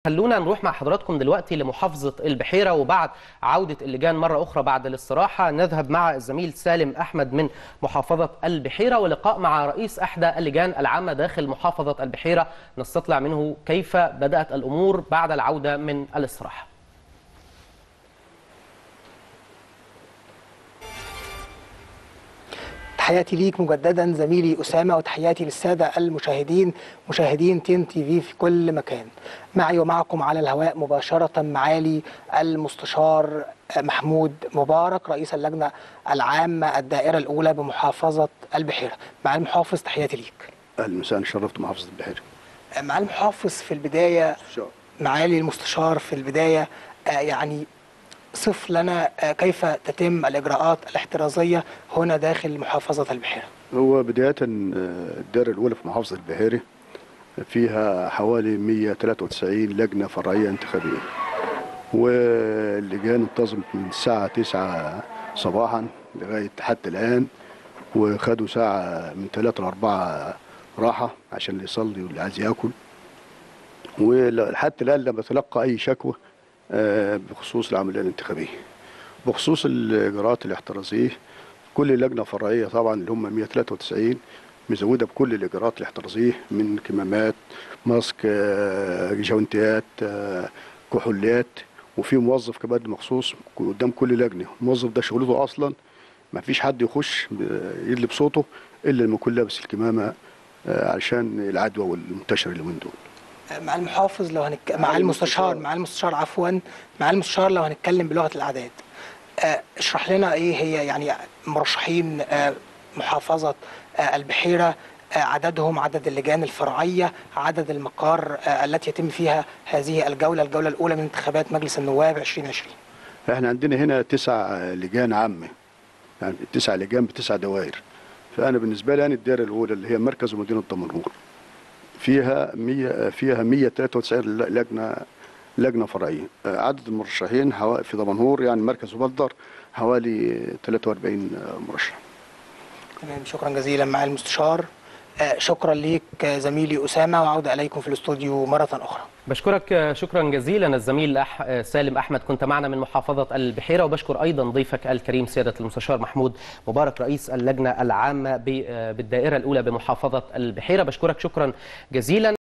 خلونا نروح مع حضراتكم دلوقتي لمحافظة البحيرة وبعد عودة اللجان مرة أخرى بعد الاستراحة نذهب مع الزميل سالم أحمد من محافظة البحيرة ولقاء مع رئيس أحدى اللجان العامة داخل محافظة البحيرة نستطلع منه كيف بدأت الأمور بعد العودة من الاستراحة تحياتي ليك مجددا زميلي أسامة وتحياتي للسادة المشاهدين مشاهدين تين تي في في كل مكان معي ومعكم على الهواء مباشرة معالي المستشار محمود مبارك رئيس اللجنة العامة الدائرة الأولى بمحافظة البحيرة مع المحافظ تحياتي ليك اهلا وسهلا شرفت محافظه البحيره مع المحافظ في البداية معالي المستشار في البداية آه، يعني صف لنا آه، كيف تتم الإجراءات الاحترازية هنا داخل محافظة البحيرة هو بدايه آه، الدائره الاولى في محافظه البحيره فيها حوالي 193 لجنه فرعيه انتخابيه واللجان انتظمت من الساعه 9 صباحا لغايه حتى الان وخدوا ساعه من 3 ل 4 راحه عشان اللي يصلي واللي عايز ياكل وحتى الان لم يتلقى اي شكوى آه، بخصوص العمليه الانتخابيه بخصوص الاجراءات الاحترازيه كل لجنه فرعيه طبعا اللي هم 193 مزوده بكل الاجراءات الاحترازيه من كمامات ماسك آه، جوانتيات آه، كحولات وفي موظف كمان مخصوص قدام كل لجنه الموظف ده شغلته اصلا ما فيش حد يخش ب- يدلي بصوته الا لما يكون لابس الكمامه آه، علشان العدوى والمنتشر اليومين دول مع المحافظ لو هنك... مع مع المستشار المستشار. مع المستشار عفوا مع المستشار لو هنتكلم بلغة الأعداد آه، اشرح لنا ايه هي يعني مرشحين آه، محافظة آه، البحيرة آه، عددهم عدد اللجان الفرعية عدد المقار آه، التي يتم فيها هذه الجولة الجولة الأولى من انتخابات مجلس النواب 2020 احنا عندنا هنا تسع لجان عامه يعني تسع لجان بتسع دوائر فانا بالنسبه لي انا الدائره الاولى اللي هي مركز ومدينه دمنهور فيها 100 فيها 193 لجنه لجنه فرعيه عدد المرشحين حوا- في دمنهور يعني مركز وبلدر حوالي 43 مرشح تمام شكرا جزيلا مع المستشار آه، شكرا ليك آه، زميلي أسامة وعودة إليكم في الاستوديو مرة أخرى بشكرك شكرا جزيلا الزميل أح... سالم أحمد كنت معنا من محافظة البحيرة وبشكر أيضا ضيفك الكريم سيادة المستشار محمود مبارك رئيس اللجنة العامة ب... بالدائرة الأولى بمحافظة البحيرة بشكرك شكرا جزيلا